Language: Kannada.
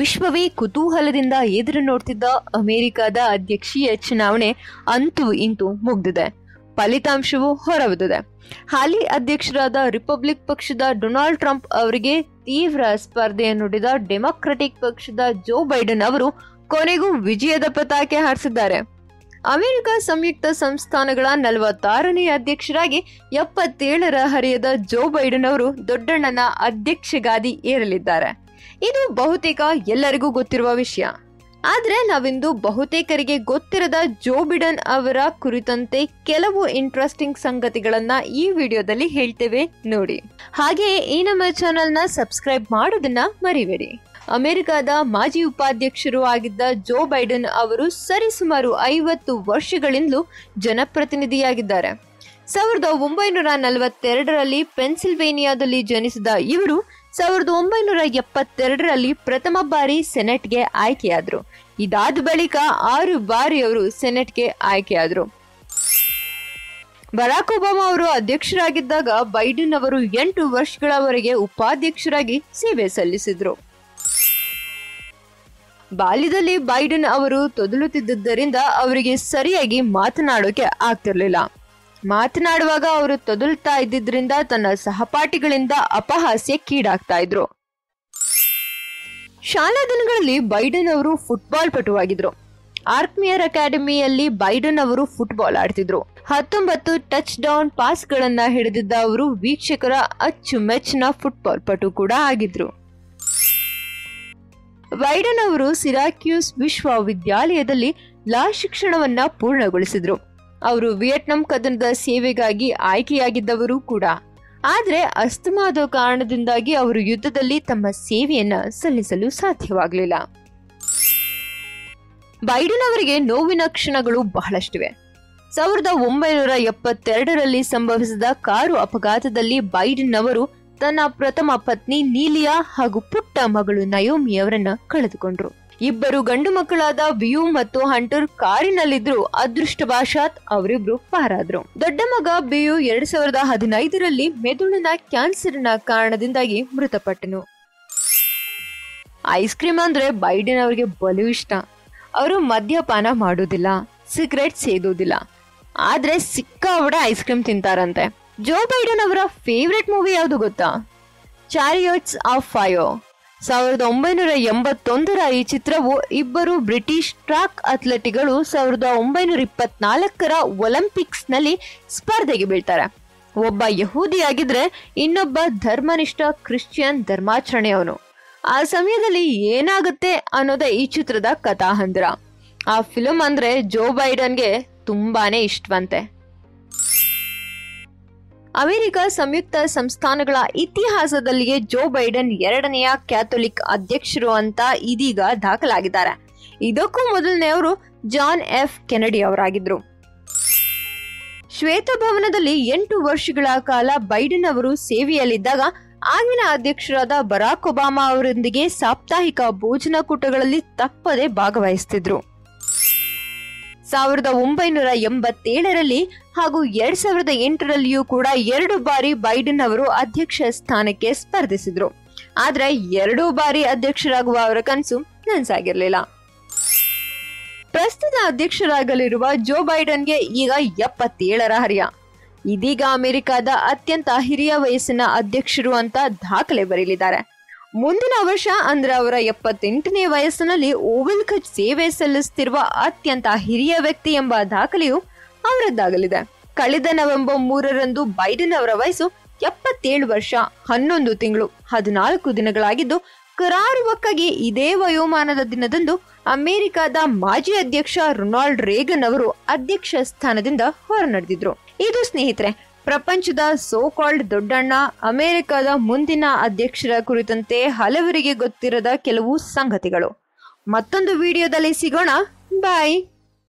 ವಿಶ್ವವೇ ಕುತೂಹಲದಿಂದ ಎದುರು ನೋಡ್ತಿದ್ದ ಅಮೆರಿಕದ ಅಧ್ಯಕ್ಷೀಯ ಚುನಾವಣೆ ಅಂತೂ ಇಂತೂ ಮುಗ್ದಿದೆ ಫಲಿತಾಂಶವು ಹೊರಬಿದ್ದಿದೆ ಹಾಲಿ ಅಧ್ಯಕ್ಷರಾದ ರಿಪಬ್ಲಿಕ್ ಪಕ್ಷದ ಡೊನಾಲ್ಡ್ ಟ್ರಂಪ್ ಅವರಿಗೆ ತೀವ್ರ ಸ್ಪರ್ಧೆ ನುಡಿದ ಡೆಮಾಕ್ರೆಟಿಕ್ ಪಕ್ಷದ ಜೋ ಬೈಡನ್ ಅವರು ಕೊನೆಗೂ ವಿಜಯದ ಪತಾಕೆ ಹಾರಿಸಿದ್ದಾರೆ ಅಮೆರಿಕ ಸಂಯುಕ್ತ ಸಂಸ್ಥಾನಗಳ ನಲವತ್ತಾರನೇ ಅಧ್ಯಕ್ಷರಾಗಿ ಎಪ್ಪತ್ತೇಳರ ಹರೆಯದ ಜೋ ಬೈಡನ್ ಅವರು ದೊಡ್ಡಣ್ಣನ ಅಧ್ಯಕ್ಷಗಾದಿ ಏರಲಿದ್ದಾರೆ ಇದು ಬಹುತೇಕ ಎಲ್ಲರಿಗೂ ಗೊತ್ತಿರುವ ವಿಷಯ ಆದ್ರೆ ನಾವಿಂದು ಬಹುತೇಕರಿಗೆ ಗೊತ್ತಿರದ ಜೋ ಬಿಡನ್ ಅವರ ಕುರಿತಂತೆ ಕೆಲವು ಇಂಟ್ರೆಸ್ಟಿಂಗ್ ಸಂಗತಿಗಳನ್ನ ಈ ವಿಡಿಯೋದಲ್ಲಿ ಹೇಳ್ತೇವೆ ನೋಡಿ ಹಾಗೆಯೇ ಈ ನಮ್ಮ ಚಾನೆಲ್ನ ಸಬ್ಸ್ಕ್ರೈಬ್ ಮಾಡೋದನ್ನ ಮರಿಬೇಡಿ ಅಮೆರಿಕದ ಮಾಜಿ ಉಪಾಧ್ಯಕ್ಷರು ಆಗಿದ್ದ ಜೋ ಬೈಡನ್ ಅವರು ಸರಿಸುಮಾರು ಐವತ್ತು ವರ್ಷಗಳಿಂದಲೂ ಜನಪ್ರತಿನಿಧಿಯಾಗಿದ್ದಾರೆ ಸಾವಿರದ ಒಂಬೈನೂರ ನಲವತ್ತೆರಡರಲ್ಲಿ ಪೆನ್ಸಿಲ್ವೇನಿಯಾದಲ್ಲಿ ಜನಿಸಿದ ಇವರು ಸಾವಿರದ ಒಂಬೈನೂರ ಎಪ್ಪತ್ತೆರಡರಲ್ಲಿ ಪ್ರಥಮ ಬಾರಿ ಸೆನೆಟ್ಗೆ ಆಯ್ಕೆಯಾದರು ಇದಾದ ಬಳಿಕ ಆರು ಬಾರಿ ಅವರು ಸೆನೆಟ್ಗೆ ಆಯ್ಕೆಯಾದರು ಬರಾಕ್ ಒಬಾಮಾ ಅವರು ಅಧ್ಯಕ್ಷರಾಗಿದ್ದಾಗ ಬೈಡನ್ ಅವರು ಎಂಟು ವರ್ಷಗಳವರೆಗೆ ಉಪಾಧ್ಯಕ್ಷರಾಗಿ ಸೇವೆ ಸಲ್ಲಿಸಿದ್ರು ಬಾಲ್ಯದಲ್ಲಿ ಬೈಡನ್ ಅವರು ತೊದಲುತ್ತಿದ್ದರಿಂದ ಅವರಿಗೆ ಸರಿಯಾಗಿ ಮಾತನಾಡೋಕೆ ಆಗ್ತಿರ್ಲಿಲ್ಲ ಮಾತನಾಡುವಾಗ ಅವರು ತೊದಲ್ತಾ ಇದ್ದಿದ್ರಿಂದ ತನ್ನ ಸಹಪಾಠಿಗಳಿಂದ ಅಪಹಾಸ್ಯಕ್ಕೀಡಾಗ್ತಾ ಇದ್ರು ಶಾಲಾ ದಿನಗಳಲ್ಲಿ ಬೈಡನ್ ಅವರು ಫುಟ್ಬಾಲ್ ಪಟುವಾಗಿದ್ರು ಆರ್ಕ್ಮಿಯರ್ ಅಕಾಡೆಮಿಯಲ್ಲಿ ಬೈಡನ್ ಅವರು ಫುಟ್ಬಾಲ್ ಆಡ್ತಿದ್ರು ಹತ್ತೊಂಬತ್ತು ಟಚ್ ಡೌನ್ ಪಾಸ್ಗಳನ್ನ ಹಿಡಿದಿದ್ದ ಅವರು ವೀಕ್ಷಕರ ಅಚ್ಚುಮೆಚ್ಚಿನ ಫುಟ್ಬಾಲ್ ಪಟು ಕೂಡ ಆಗಿದ್ರು ಬೈಡನ್ ಅವರು ಸಿರಾಕ್ಯೂಸ್ ವಿಶ್ವವಿದ್ಯಾಲಯದಲ್ಲಿ ಲಾ ಶಿಕ್ಷಣವನ್ನ ಪೂರ್ಣಗೊಳಿಸಿದ್ರು ಅವರು ವಿಯೆಟ್ನಾಂ ಕದನದ ಸೇವೆಗಾಗಿ ಆಯ್ಕೆಯಾಗಿದ್ದವರು ಕೂಡ ಆದರೆ ಅಸ್ತಮಾದ ಕಾರಣದಿಂದಾಗಿ ಅವರು ಯುದ್ಧದಲ್ಲಿ ತಮ್ಮ ಸೇವೆಯನ್ನ ಸಲ್ಲಿಸಲು ಸಾಧ್ಯವಾಗಲಿಲ್ಲ ಬೈಡನ್ ಅವರಿಗೆ ನೋವಿನ ಕ್ಷಣಗಳು ಬಹಳಷ್ಟಿವೆ ಸಾವಿರದ ಒಂಬೈನೂರ ಎಪ್ಪತ್ತೆರಡರಲ್ಲಿ ಸಂಭವಿಸಿದ ಕಾರು ಅಪಘಾತದಲ್ಲಿ ಬೈಡನ್ ಅವರು ತನ್ನ ಪ್ರಥಮ ಪತ್ನಿ ನೀಲಿಯಾ ಹಾಗೂ ಪುಟ್ಟ ಮಗಳು ನಯೋಮಿಯವರನ್ನ ಕಳೆದುಕೊಂಡ್ರು ಇಬ್ಬರು ಗಂಡು ಮಕ್ಕಳಾದ ಬಿಯು ಮತ್ತು ಹಂಟರ್ ಕಾರಿನಲ್ಲಿದ್ರು ಅದೃಷ್ಟವಶಾತ್ ಅವರಿಬ್ರು ಪಾರಾದ್ರು ದೊಡ್ಡ ಮಗ ಬಿಯು ಎರಡ್ ಸಾವಿರದ ಹದಿನೈದರಲ್ಲಿ ಮೆದುಳಿನ ಕ್ಯಾನ್ಸರ್ನ ಕಾರಣದಿಂದಾಗಿ ಮೃತಪಟ್ಟನು ಐಸ್ ಕ್ರೀಮ್ ಅಂದ್ರೆ ಬೈಡನ್ ಅವರಿಗೆ ಬಲು ಇಷ್ಟ ಅವರು ಮದ್ಯಪಾನ ಮಾಡೋದಿಲ್ಲ ಸಿಗರೆಟ್ ಸೇದೋದಿಲ್ಲ ಆದ್ರೆ ಸಿಕ್ಕಾಬಡೆ ಐಸ್ ಕ್ರೀಮ್ ತಿಂತಾರಂತೆ ಜೋ ಬೈಡನ್ ಅವರ ಫೇವ್ರೆಟ್ ಮೂವಿ ಯಾವುದು ಗೊತ್ತಾ ಚಾರಿಯಟ್ಸ್ ಆಫ್ ಫೈರ್ ಸಾವಿರದ ಒಂಬೈನೂರ ಎಂಬತ್ತೊಂದರ ಈ ಚಿತ್ರವು ಇಬ್ಬರು ಬ್ರಿಟಿಷ್ ಟ್ರಾಕ್ ಅಥ್ಲೆಟಿಗಳು ಸಾವಿರದ ಒಂಬೈನೂರ ಇಪ್ಪತ್ನಾಲ್ಕರ ಒಲಿಂಪಿಕ್ಸ್ನಲ್ಲಿ ಸ್ಪರ್ಧೆಗೆ ಬೀಳ್ತಾರೆ ಒಬ್ಬ ಯಹೂದಿಯಾಗಿದ್ರೆ ಇನ್ನೊಬ್ಬ ಧರ್ಮನಿಷ್ಠ ಕ್ರಿಶ್ಚಿಯನ್ ಧರ್ಮಾಚರಣೆಯವನು ಆ ಸಮಯದಲ್ಲಿ ಏನಾಗುತ್ತೆ ಅನ್ನೋದೇ ಈ ಚಿತ್ರದ ಕಥಾಹಂದ್ರ ಆ ಫಿಲ್ಮ್ ಅಂದ್ರೆ ಜೋ ಬೈಡನ್ಗೆ ತುಂಬಾನೇ ಇಷ್ಟವಂತೆ ಅಮೆರಿಕ ಸಂಯುಕ್ತ ಸಂಸ್ಥಾನಗಳ ಇತಿಹಾಸದಲ್ಲಿಯೇ ಜೋ ಬೈಡನ್ ಎರಡನೆಯ ಕ್ಯಾಥೋಲಿಕ್ ಅಧ್ಯಕ್ಷರು ಅಂತ ಇದೀಗ ದಾಖಲಾಗಿದ್ದಾರೆ ಇದಕ್ಕೂ ಮೊದಲನೆಯವರು ಜಾನ್ ಎಫ್ ಕೆನಡಿ ಅವರಾಗಿದ್ರು ಶ್ವೇತಭವನದಲ್ಲಿ ಎಂಟು ವರ್ಷಗಳ ಕಾಲ ಬೈಡನ್ ಅವರು ಸೇವೆಯಲ್ಲಿದ್ದಾಗ ಆಗಿನ ಅಧ್ಯಕ್ಷರಾದ ಬರಾಕ್ ಒಬಾಮಾ ಅವರೊಂದಿಗೆ ಸಾಪ್ತಾಹಿಕ ಭೋಜನ ಕೂಟಗಳಲ್ಲಿ ತಪ್ಪದೆ ಭಾಗವಹಿಸುತ್ತಿದ್ರು ಸಾವಿರದ ಒಂಬೈನೂರ ಎಂಬತ್ತೇಳರಲ್ಲಿ ಹಾಗೂ ಎರಡ್ ಸಾವಿರದ ಎಂಟರಲ್ಲಿಯೂ ಕೂಡ ಎರಡು ಬಾರಿ ಬೈಡನ್ ಅವರು ಅಧ್ಯಕ್ಷ ಸ್ಥಾನಕ್ಕೆ ಸ್ಪರ್ಧಿಸಿದ್ರು ಆದ್ರೆ ಎರಡೂ ಬಾರಿ ಅಧ್ಯಕ್ಷರಾಗುವ ಅವರ ಕನಸು ನನಸಾಗಿರ್ಲಿಲ್ಲ ಪ್ರಸ್ತುತ ಅಧ್ಯಕ್ಷರಾಗಲಿರುವ ಜೋ ಬೈಡನ್ಗೆ ಈಗ ಎಪ್ಪತ್ತೇಳರ ಹರಿಯ ಇದೀಗ ಅಮೆರಿಕದ ಅತ್ಯಂತ ಹಿರಿಯ ವಯಸ್ಸಿನ ಅಧ್ಯಕ್ಷರು ಅಂತ ದಾಖಲೆ ಬರೀಲಿದ್ದಾರೆ ಮುಂದಿನ ವರ್ಷ ಅಂದ್ರೆ ಅವರ ಎಪ್ಪತ್ತೆಂಟನೇ ವಯಸ್ಸಿನಲ್ಲಿ ಓವೆಲ್ ಕಚ್ ಸೇವೆ ಸಲ್ಲಿಸುತ್ತಿರುವ ಅತ್ಯಂತ ಹಿರಿಯ ವ್ಯಕ್ತಿ ಎಂಬ ದಾಖಲೆಯು ಅವರದ್ದಾಗಲಿದೆ ಕಳೆದ ನವೆಂಬರ್ ಮೂರರಂದು ಬೈಡನ್ ಅವರ ವಯಸ್ಸು ಎಪ್ಪತ್ತೇಳು ವರ್ಷ ಹನ್ನೊಂದು ತಿಂಗಳು ಹದಿನಾಲ್ಕು ದಿನಗಳಾಗಿದ್ದು ಕರಾರುವಕ್ಕಾಗಿ ಇದೇ ವಯೋಮಾನದ ದಿನದಂದು ಅಮೆರಿಕದ ಮಾಜಿ ಅಧ್ಯಕ್ಷ ರೊನಾಲ್ಡ್ ರೇಗನ್ ಅವರು ಅಧ್ಯಕ್ಷ ಸ್ಥಾನದಿಂದ ಹೊರನಡೆದಿದ್ರು ಇದು ಸ್ನೇಹಿತರೆ ಪ್ರಪಂಚದ ಸೋ ಕಾಲ್ಡ್ ದೊಡ್ಡಣ್ಣ ಅಮೆರಿಕದ ಮುಂದಿನ ಅಧ್ಯಕ್ಷರ ಕುರಿತಂತೆ ಹಲವರಿಗೆ ಗೊತ್ತಿರದ ಕೆಲವು ಸಂಗತಿಗಳು ಮತ್ತೊಂದು ವಿಡಿಯೋದಲ್ಲಿ ಸಿಗೋಣ ಬಾಯ್